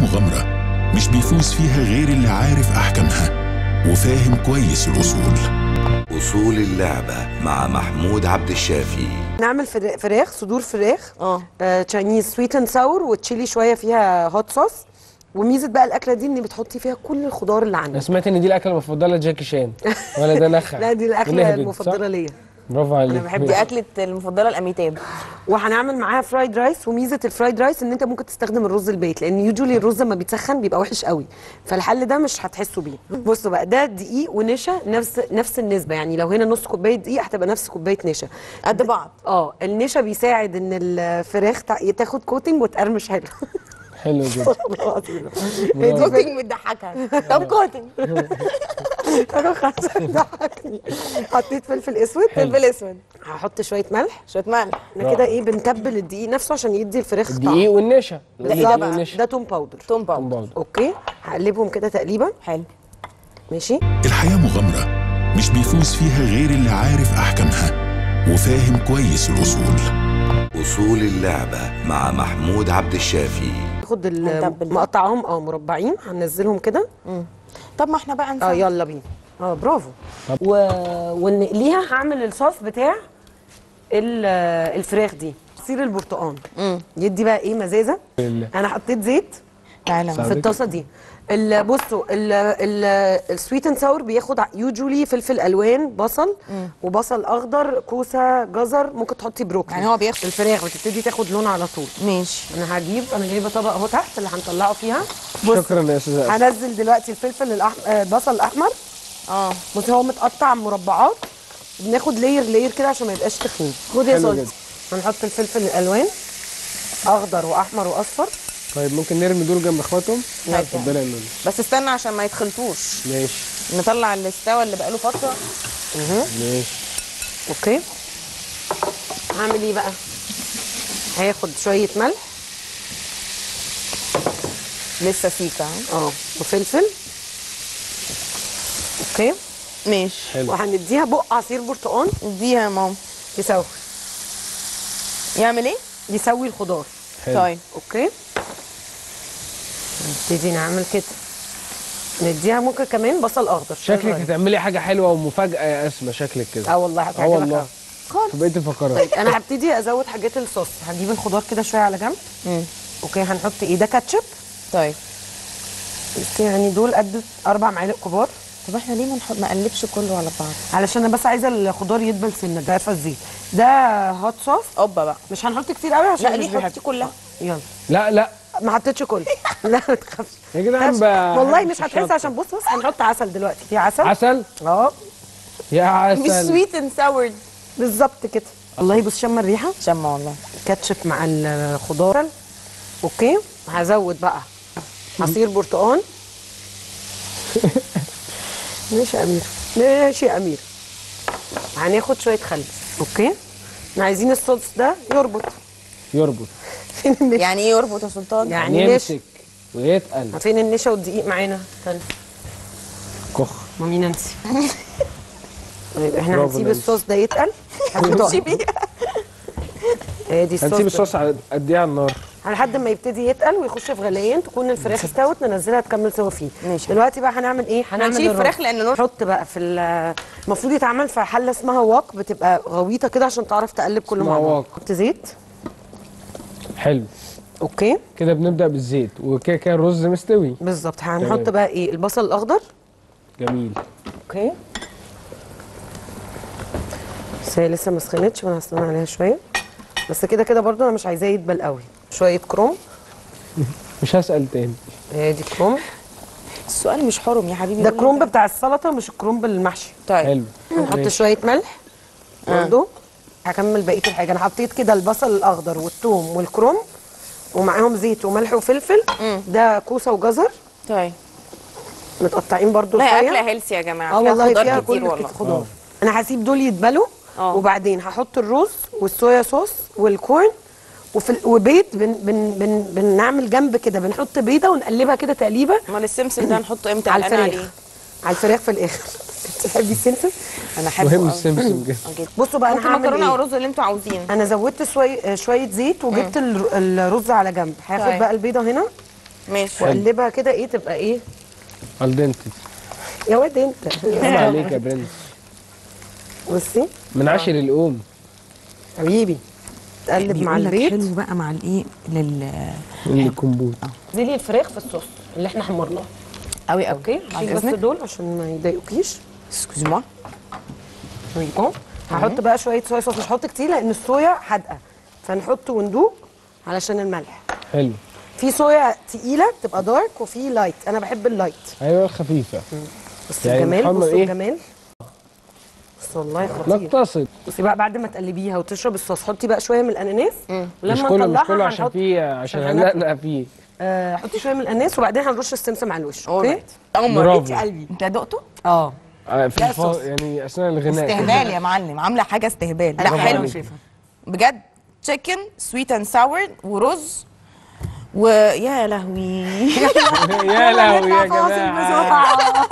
مغامرة مش بيفوز فيها غير اللي عارف أحكامها وفاهم كويس الأصول أصول اللعبة مع محمود عبد الشافي نعمل فر- فراخ صدور فراخ اه تشاينيز سويت اند ساور وتشيلي شويه فيها هوت صوص وميزه بقى الاكله دي ان بتحطي فيها كل الخضار اللي انا عندك سمعت ان دي الاكله المفضله لجاكي شان ولا ده نخع لا دي الاكله ونهبد، المفضله صح؟ ليا برافو عليك أنا بحب دي اكله المفضله الاميتاب وهنعمل معاها فرايد رايس وميزه الفرايد رايس ان انت ممكن تستخدم الرز البيت لان يوجولي الرز لما بيتسخن بيبقى وحش قوي فالحل ده مش هتحسوا بيه بصوا بقى ده دقيق ونشا نفس نفس النسبه يعني لو هنا نص كوبايه دقيق هتبقى نفس كوبايه نشا قد بعض اه النشا بيساعد ان الفراخ تع- تاخد كوتنج وتقرمش حلو حلو جدا هي دي كوتنج بتضحكها طب كوتنج حاجه خمسه ضحكني حطيت فلفل اسود فلفل اسود هحط شويه ملح شويه ملح احنا كده ايه بنتبل الدقيق نفسه عشان يدي الفراخ طعم الدقيق والنشا ده إيه ده الدقيق بقى؟ والنشا. ده توم باودر توم باودر برضه. اوكي هقلبهم كده تقليبه حلو ماشي الحياة مغامرة مش بيفوز فيها غير اللي عارف أحكامها وفاهم كويس الأصول أصول اللعبة مع محمود عبد الشافي خد هنتبل. مقطعهم اه مربعين هننزلهم كده طب ما احنا بقى اه نسوي يلا بينا اه برافو و... ونقليها هعمل الصوص بتاع ال- الفراخ دي عصير البرتقال يدي بقى ايه مزازه بالله. انا حطيت زيت تعالى في الطاسه دي ال- بصوا السويت اند ساور بياخد يوجولي فلفل الوان بصل وبصل اخضر كوسه جزر ممكن تحطي بروكلي يعني هو بياخد- الفراخ بتبتدي تاخد لون على طول ماشي انا هجيب انا جايبه طبق اهو تحت اللي هنطلعه فيها بص شكرا يا استاذ أسد. هنزل دلوقتي الفلفل الأحمر البصل الاحمر اه بصي هو متقطع مربعات بناخد لاير لاير كده عشان ما يبقاش تخين خد يا حلو صوص جدا. هنحط الفلفل الالوان اخضر واحمر واصفر طيب ممكن نرمي دول جنب اخواتهم ماشي. اتفضلي يا نونو بس استنى عشان ما يتخلطوش ماشي نطلع الاستوى اللي بقاله فتره ماشي اوكي هعمل ايه بقى هاخد شويه ملح لسه سيكه ها؟ اه وفلفل اوكي ماشي حلو وهنديها بق عصير برتقال اديها يا ماما يسوي يعمل ايه؟ يسوي الخضار حلو طيب اوكي نبتدي نعمل كده نديها ممكن كمان بصل اخضر شكلك هتعملي حاجه حلوه ومفاجاه يا اسماء شكلك كده اه والله اه هتعجبك والله أوي. فبقيت الفقرات طيب انا هبتدي ازود حاجات الصوص هجيب الخضار كده شويه على جنب مم. اوكي هنحط ايه ده كاتشب طيب بس يعني دول قد اربع معالق كبار طب احنا ليه ما نحط ما نقلبش كله على بعض؟ علشان انا بس عايزه الخضار يدبل سنه ده عارفه الزيت ده هوت صوص اوبا بقى مش هنحط كتير قوي عشان لا مش ليه بيحب. حطي كلها يلا لا لا ما حطيتش كله لا ما تخافش يا جدعان تخافش. بقى والله مش هتحس شطة. عشان بص بص هنحط عسل دلوقتي في عسل عسل اه يا مش عسل سويت اند ساور بالظبط كده والله بص شم الريحه شمه والله كاتشب مع الخضار اوكي هزود بقى عصير برتقال ماشي يا امير ماشي يا امير هناخد شويه خل اوكي احنا عايزين الصوص ده يربط يربط فين النشا يعني ايه يربط يا سلطان؟ يعني نشا يمسك ويتقل فين النشا والدقيق معانا استنى كخ مامي نانسي طيب احنا برافو هنسيب نانسي. الصوص ده يتقل هنسيب ادي الصوص هنسيب الصوص على قد ايه على النار لحد ما يبتدي يتقل ويخش في غليان تكون الفراخ استوت ننزلها تكمل سوا فيه ماشي. دلوقتي بقى هنعمل ايه هنعمل هنشيل الرز. الفراخ لأن لون- نحط بقى في ال- المفروض يتعمل في حله اسمها واق بتبقى غويطه كده عشان تعرف تقلب كله اسمها مع بعض واق. حط زيت حلو اوكي كده بنبدا بالزيت وكده كده الرز مستوي بالظبط هنحط تمام. بقى ايه البصل الاخضر جميل اوكي بس هي لسه ما سخنتش وانا هستنى عليها شويه بس كده كده برضو انا مش عايزاه يدبل قوي شويه كروم مش هسال تاني هي دي كروم السؤال مش حرم يا حبيبي ده قول كرومب انت. بتاع السلطه مش الكرومب المحشي طيب حلو هنحط ماشي. شويه ملح برضو هكمل بقيه الحاجه انا حطيت كده البصل الاخضر والثوم والكروم ومعاهم زيت وملح وفلفل ده كوسه وجزر طيب متقطعين برضو لا هي رفيع. اكله هيلسي يا جماعه اه والله خضار فيها كتير كل والله خضار انا هسيب دول يتبلوا اه. وبعدين هحط الرز والصويا صوص والكورن وفي ال- وبيض بن بن بن بنعمل جنب كده بنحط بيضه ونقلبها كده تقليبه امال السمسم ده نحطه امتى على قلقانة الفراخ على الفراخ في الاخر تحبي السمسم انا احبه مهم قوي. السمسم جدا اه جدا. بصوا بقى انا ممكن هعمل مكرونه او ايه رز اللي انتوا عاوزين انا زودت شويه شويه زيت وجبت الر- الرز على جنب هاخد طيب. بقى البيضه هنا ماشي واقلبها كده ايه تبقى ايه الدنتي يا واد انت عيب عليك يا برنس بصي من عشر الام حبيبي تقلب مع بيقول لك البيض حلو بقى مع الايه لل الكمبوت زيلي الفراخ في الصوص اللي احنا حمرناه قوي قوي اوكي بعد شيل بس اذنك دول عشان ما يضايقوكيش اسكوز موا اهو هحط بقى شويه صويا صوص مش هحط كتير لان الصويا حادقه فنحط وندوق علشان الملح حلو في صويا تقيله تبقى دارك وفي لايت انا بحب اللايت ايوه الخفيفه بص يعني الجمال نحمر بص إيه؟ الجمال بص والله خطير نقتصد بصي بقى بعد ما تقلبيها وتشرب الصوص حطي بقى شويه من الاناناس مش ولما كله مش نطلعها كله عشان هنحط فيه عشان عشان هناكل. هنقنق فيه آه حطي شويه من الاناناس وبعدين هنرش السمسم على الوش اوكي اوكي اول مره برافو. انت قلبي انت دقته اه آه، في لا الف... صوص. يعني اثناء الغناء كده. استهبال يا معلم عامله حاجه استهبال لا برافو حلو عليك. شايفة. بجد تشيكن سويت اند ساور ورز ويا لهوي يا لهوي يا نطلع فاصل جماعه بسرعة.